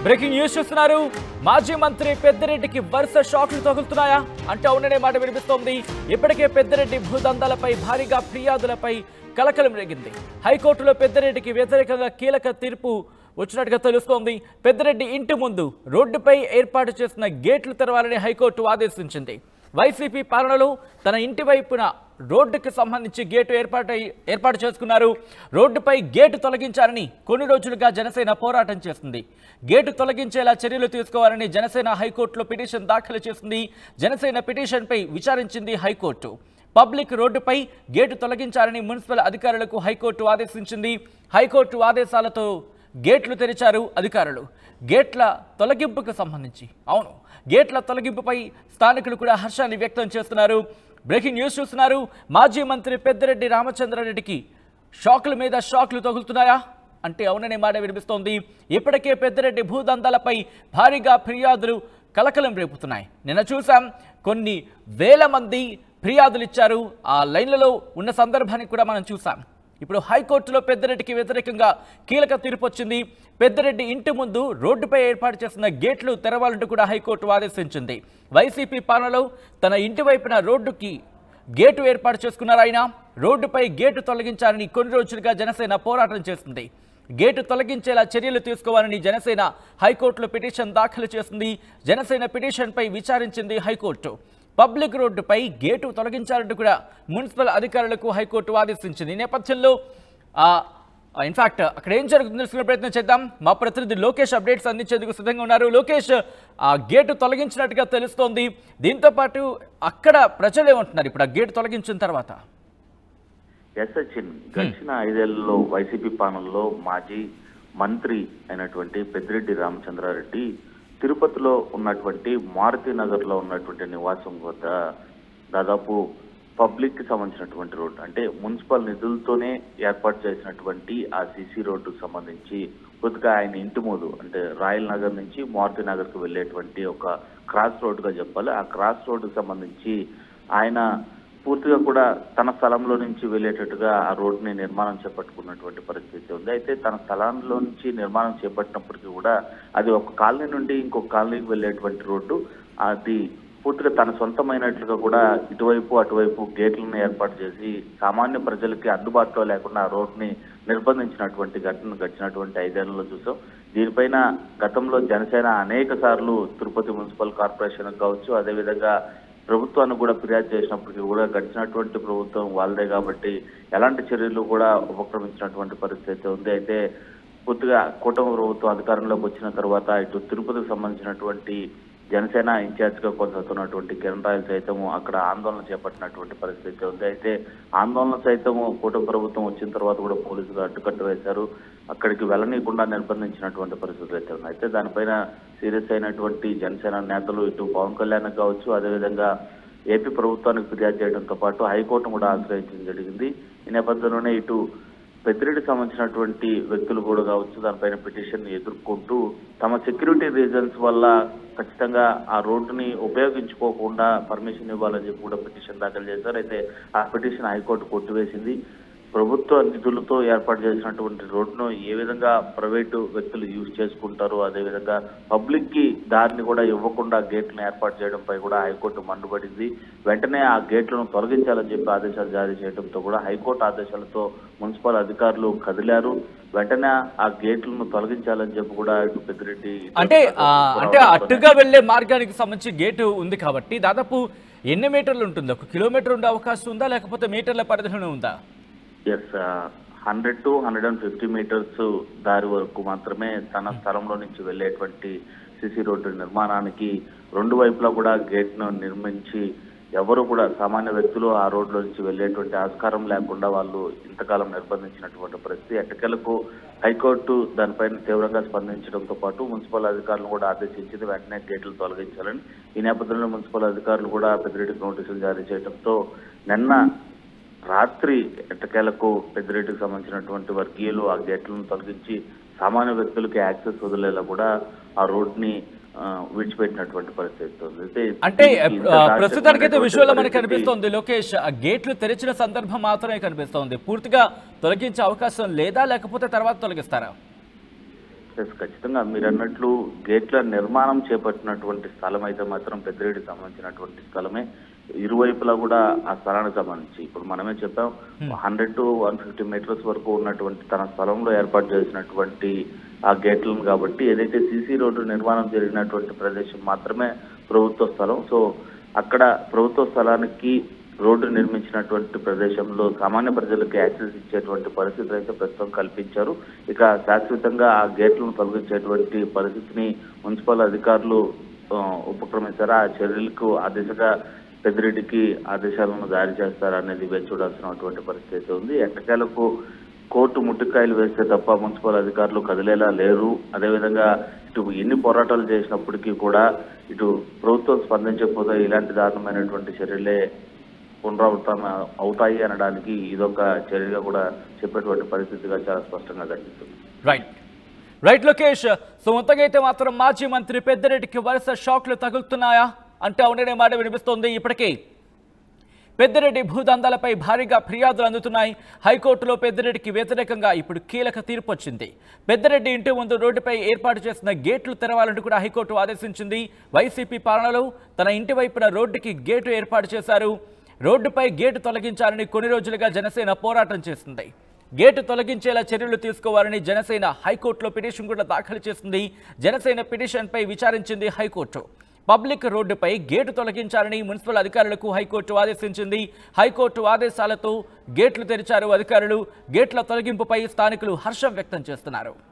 breaking news చూస్తున్నారు మాజీ మంత్రి పెద్దిరెడ్డికి వరుస షాక్లు తగులుతున్నాయా అంటే అవుననే మాట వినిపిస్తోంది ఇప్పటికే పెద్దిరెడ్డి భూదందాలపై భారీగా ఫిర్యాదులపై కలకలం రేగింది హైకోర్టులో పెద్దిరెడ్డికి వ్యతిరేకంగా కీలక తీర్పు వచ్చినట్టుగా తెలుస్తోంది పెద్దిరెడ్డి ఇంటి ముందు రోడ్డుపై ఏర్పాటు చేసిన గేట్లు తెరవాలని హైకోర్టు ఆదేశించింది వైసీపీ పాలనలో తన ఇంటి వైపున రోడ్డుకి సంబంధించి గేటు ఏర్పాటు ఏర్పాటు చేసుకున్నారు రోడ్డుపై గేటు తొలగించాలని కొన్ని రోజులుగా జనసేన పోరాటం చేస్తుంది గేటు తొలగించేలా చర్యలు తీసుకోవాలని జనసేన హైకోర్టులో పిటిషన్ దాఖలు చేసింది జనసేన పిటిషన్పై విచారించింది హైకోర్టు పబ్లిక్ రోడ్డుపై గేటు తొలగించాలని మున్సిపల్ అధికారులకు హైకోర్టు ఆదేశించింది హైకోర్టు ఆదేశాలతో గేట్లు తెరిచారు అధికారులు గేట్ల తొలగింపుకు సంబంధించి అవును గేట్ల తొలగింపుపై స్థానికులు కూడా హర్షాన్ని వ్యక్తం చేస్తున్నారు బ్రేకింగ్ న్యూస్ చూస్తున్నారు మాజీ మంత్రి పెద్దిరెడ్డి రామచంద్రారెడ్డికి షాకుల మీద షాకులు తగులుతున్నాయా అంటే అవుననే మాట వినిపిస్తోంది ఇప్పటికే పెద్దిరెడ్డి భూదందాలపై భారీగా ఫిర్యాదులు కలకలం రేపుతున్నాయి నిన్న చూసాం కొన్ని వేల మంది ఫిర్యాదులు ఇచ్చారు ఆ లైన్లలో ఉన్న సందర్భాన్ని కూడా మనం చూసాం ఇప్పుడు హైకోర్టులో పెద్దిరెడ్డికి వ్యతిరేకంగా కీలక తీర్పు వచ్చింది పెద్దిరెడ్డి ఇంటి ముందు రోడ్డుపై ఏర్పాటు చేసిన గేట్లు తెరవాలంటూ కూడా హైకోర్టు ఆదేశించింది వైసీపీ పాలనలో తన ఇంటి వైపున రోడ్డుకి గేటు ఏర్పాటు చేసుకున్నారు ఆయన రోడ్డుపై గేటు తొలగించాలని కొన్ని రోజులుగా జనసేన పోరాటం చేస్తుంది గేటు తొలగించేలా చర్యలు తీసుకోవాలని జనసేన హైకోర్టులో పిటిషన్ దాఖలు చేసింది జనసేన పిటిషన్పై విచారించింది హైకోర్టు పబ్లిక్ రోడ్డుపై గేటు తొలగించాలంటూ కూడా మున్సిపల్ అధికారులకు హైకోర్టు ఆదేశించింది ఈ నేపథ్యంలో ఇన్ఫాక్ట్ అక్కడ ఏం జరుగుతుందో తెలుసుకునే ప్రయత్నం చేద్దాం మా ప్రతినిధి లోకేష్ అప్డేట్స్ అందించేందుకు సిద్ధంగా ఉన్నారు లోకేష్ ఆ గేటు తొలగించినట్టుగా తెలుస్తోంది దీంతో పాటు అక్కడ ప్రజలు ఏమంటున్నారు ఇప్పుడు ఆ గేటు తొలగించిన తర్వాత ఎస్ సచిన్ గడిచిన ఐదేళ్లలో వైసీపీ పాలనలో మాజీ మంత్రి అయినటువంటి పెద్దిరెడ్డి రామచంద్రారెడ్డి తిరుపతిలో ఉన్నటువంటి మారుతి నగర్ లో ఉన్నటువంటి నివాసం వద్ద దాదాపు పబ్లిక్ కి సంబంధించినటువంటి రోడ్డు అంటే మున్సిపల్ నిధులతోనే ఏర్పాటు చేసినటువంటి ఆ సిసి రోడ్డుకు సంబంధించి కొద్దిగా ఆయన ఇంటి ముందు అంటే రాయల్ నగర్ నుంచి మారుతి నగర్ కు వెళ్ళేటువంటి ఒక క్రాస్ రోడ్డుగా చెప్పాలి ఆ క్రాస్ రోడ్డుకు సంబంధించి ఆయన పూర్తిగా కూడా తన స్థలంలో నుంచి వెళ్ళేటట్టుగా ఆ రోడ్డుని నిర్మాణం చేపట్టుకున్నటువంటి పరిస్థితి ఉంది అయితే తన స్థలంలో నుంచి నిర్మాణం చేపట్టినప్పటికీ కూడా అది ఒక కాలనీ నుండి ఇంకొక కాలనీకి వెళ్ళేటువంటి రోడ్డు అది పూర్తిగా తన సొంతమైనట్లుగా కూడా ఇటువైపు అటువైపు గేట్లను ఏర్పాటు చేసి సామాన్య ప్రజలకి అందుబాటులో లేకుండా ఆ రోడ్ని నిర్బంధించినటువంటి ఘటన గడిచినటువంటి ఐదేళ్లలో చూసాం దీనిపైన గతంలో జనసేన అనేక సార్లు తిరుపతి మున్సిపల్ కార్పొరేషన్ కావచ్చు అదేవిధంగా ప్రభుత్వాన్ని కూడా ఫిర్యాదు చేసినప్పటికీ కూడా గడిచినటువంటి ప్రభుత్వం వాళ్ళదే కాబట్టి ఎలాంటి చర్యలు కూడా ఉపక్రమించినటువంటి పరిస్థితి ఉంది అయితే పూర్తిగా కూటమి ప్రభుత్వం అధికారంలోకి వచ్చిన తర్వాత ఇటు తిరుపతికి సంబంధించినటువంటి జనసేన ఇన్ఛార్జ్ గా కొనసాగుతున్నటువంటి కిరణ్ రాయల్ సైతము అక్కడ ఆందోళన చేపట్టినటువంటి పరిస్థితి ఉంది అయితే ఆందోళన సైతము కూటమి ప్రభుత్వం వచ్చిన తర్వాత కూడా పోలీసులు అడ్డుకట్ట వేశారు అక్కడికి వెళ్ళనీయకుండా నిర్బంధించినటువంటి పరిస్థితులు అయితే ఉన్నాయి అయితే దానిపైన సీరియస్ అయినటువంటి జనసేన నేతలు ఇటు పవన్ కళ్యాణ్ కావచ్చు అదేవిధంగా ఏపీ ప్రభుత్వానికి ఫిర్యాదు చేయడంతో పాటు హైకోర్టును కూడా ఆశ్రయించడం జరిగింది ఈ నేపథ్యంలోనే ఇటు పెద్దిరెడ్డి సంబంధించినటువంటి వ్యక్తులు కూడా కావచ్చు దానిపైన పిటిషన్ ఎదుర్కొంటూ తమ సెక్యూరిటీ రీజన్స్ వల్ల ఖచ్చితంగా ఆ రోడ్డుని ఉపయోగించుకోకుండా పర్మిషన్ ఇవ్వాలని చెప్పి కూడా పిటిషన్ దాఖలు చేశారు అయితే ఆ పిటిషన్ హైకోర్టు కొట్టివేసింది ప్రభుత్వ నిధులతో ఏర్పాటు చేసినటువంటి రోడ్డును ఏ విధంగా ప్రైవేటు వ్యక్తులు యూజ్ చేసుకుంటారు అదేవిధంగా పబ్లిక్ కి దారిని కూడా ఇవ్వకుండా గేట్లను ఏర్పాటు చేయడంపై కూడా హైకోర్టు మండుపడింది వెంటనే ఆ గేట్లను తొలగించాలని చెప్పి ఆదేశాలు జారీ చేయడంతో కూడా హైకోర్టు ఆదేశాలతో మున్సిపల్ అధికారులు కదిలారు వెంటనే ఆ గేట్లను తొలగించాలని చెప్పి కూడా ఇటు పెద్దిరెడ్డి ఇటు అంటే ఆ, అంటే అట్టుగా వెళ్లే మార్గానికి సంబంధించి గేటు ఉంది కాబట్టి దాదాపు ఎన్ని మీటర్లు ఉంటుంది ఒక కిలోమీటర్ ఉండే అవకాశం ఉందా లేకపోతే మీటర్ల పరిధిలోనే ఉందా yes hundred to hundred and fifty meters దారి వరకు మాత్రమే తన స్థలంలో నుంచి వెళ్ళేటువంటి సిసి రోడ్డు నిర్మాణానికి రెండు వైపులా కూడా గేట్ ను నిర్మించి ఎవరు కూడా సామాన్య వ్యక్తులు ఆ రోడ్లో నుంచి వెళ్ళేటువంటి ఆస్కారం లేకుండా వాళ్ళు ఇంతకాలం నిర్బంధించినటువంటి పరిస్థితి ఎట్టకేలకు హైకోర్టు దానిపైన తీవ్రంగా స్పందించడంతో పాటు మున్సిపల్ అధికారులను కూడా ఆదేశించింది వెంటనే గేట్లు తొలగించాలని ఈ నేపథ్యంలో మున్సిపల్ అధికారులు కూడా పెద్దిరెడ్డికి నోటీసులు జారీ చేయడంతో నిన్న రాత్రి ఎట్టకేలకు పెద్దిరెడ్డికి సంబంధించినటువంటి వర్గీయులు ఆ గేట్లను తొలగించి సామాన్య వ్యక్తులకి యాక్సెస్ వదిలేలా కూడా ఆ రోడ్ ని ఆ, విడిచిపెట్టినటువంటి పరిస్థితి ఉంది అయితే అంటే దీనికి ఇంత ఆ, ప్రస్తుతానికైతే దారుణమైనటువంటి విజువల్ మనకి పరిస్థితి- కనిపిస్తోంది లోకేష్ ఆ గేట్లు తెరిచిన సందర్భం మాత్రమే కనిపిస్తోంది పూర్తిగా తొలగించే అవకాశం లేదా లేకపోతే తర్వాత తొలగిస్తారా ఎస్ ఖచ్చితంగా మీరు అన్నట్లు గేట్ల నిర్మాణం చేపట్టినటువంటి స్థలం అయితే మాత్రం పెద్దిరెడ్డి సంబంధించినటువంటి స్థలమే ఇరువైపులా కూడా ఆ స్థలానికి సంబంధించి ఇప్పుడు మనమే చెప్పాం hundred to one fifty meters వరకు ఉన్నటువంటి తన స్థలంలో ఏర్పాటు చేసినటువంటి ఆ గేట్లను కాబట్టి ఏదైతే సీసీ రోడ్డు నిర్మాణం జరిగినటువంటి ప్రదేశం మాత్రమే ప్రభుత్వ స్థలం సో అక్కడ ప్రభుత్వ స్థలానికి రోడ్డు నిర్మించినటువంటి ప్రదేశంలో సామాన్య ప్రజలకు యాక్సెస్ ఇచ్చేటువంటి పరిస్థితులు అయితే ప్రస్తుతం కల్పించారు ఇక శాశ్వతంగా ఆ గేట్లను తొలగించేటువంటి పరిస్థితిని మున్సిపల్ అధికారులు ఆ, ఉపక్రమించారు ఆ చర్యలకు ఆ దిశగా పెద్దిరెడ్డికి ఆదేశాలను జారీ చేస్తారు అనేది వేచి చూడాల్సినటువంటి పరిస్థితి అయితే ఉంది ఎట్టకేలకు కోర్టు ముట్టికాయలు వేస్తే తప్ప మున్సిపల్ అధికారులు కదిలేలా లేరు అదేవిధంగా ఇటు ఎన్ని పోరాటాలు చేసినప్పటికీ కూడా ఇటు ప్రభుత్వం స్పందించకపోతే ఇలాంటి దారుణమైనటువంటి చర్యలే పునరావృతం అవుతాయి అనడానికి ఇదొక చర్యగా కూడా చెప్పేటువంటి పరిస్థితిగా చాలా స్పష్టంగా కనిపిస్తుంది రైట్ రైట్ లోకేష్ సో మొత్తంగా అయితే మాత్రం మాజీ మంత్రి పెద్దిరెడ్డికి వరుస షాక్లు తగులుతున్నాయా అంటే అవుననే మాట వినిపిస్తోంది ఇప్పటికే పెద్దిరెడ్డి భూదందాలపై భారీగా ఫిర్యాదులు అందుతున్నాయి హైకోర్టులో పెద్దిరెడ్డికి వ్యతిరేకంగా ఇప్పుడు కీలక తీర్పు వచ్చింది పెద్దిరెడ్డి ఇంటి ముందు రోడ్డుపై ఏర్పాటు చేసిన గేట్లు తెరవాలంటూ కూడా హైకోర్టు ఆదేశించింది వైసీపీ పాలనలో తన ఇంటి వైపున రోడ్డుకి గేటు ఏర్పాటు చేశారు రోడ్డుపై గేటు తొలగించాలని కొన్ని రోజులుగా జనసేన పోరాటం చేసింది గేటు తొలగించేలా చర్యలు తీసుకోవాలని జనసేన హైకోర్టులో పిటిషన్ కూడా దాఖలు చేసింది జనసేన పిటిషన్పై విచారించింది హైకోర్టు పబ్లిక్ రోడ్డుపై గేటు తొలగించాలని మున్సిపల్ అధికారులకు హైకోర్టు ఆదేశించింది హైకోర్టు ఆదేశాలతో గేట్లు తెరిచారు అధికారులు గేట్ల తొలగింపుపై స్థానికులు హర్షం వ్యక్తం చేస్తున్నారు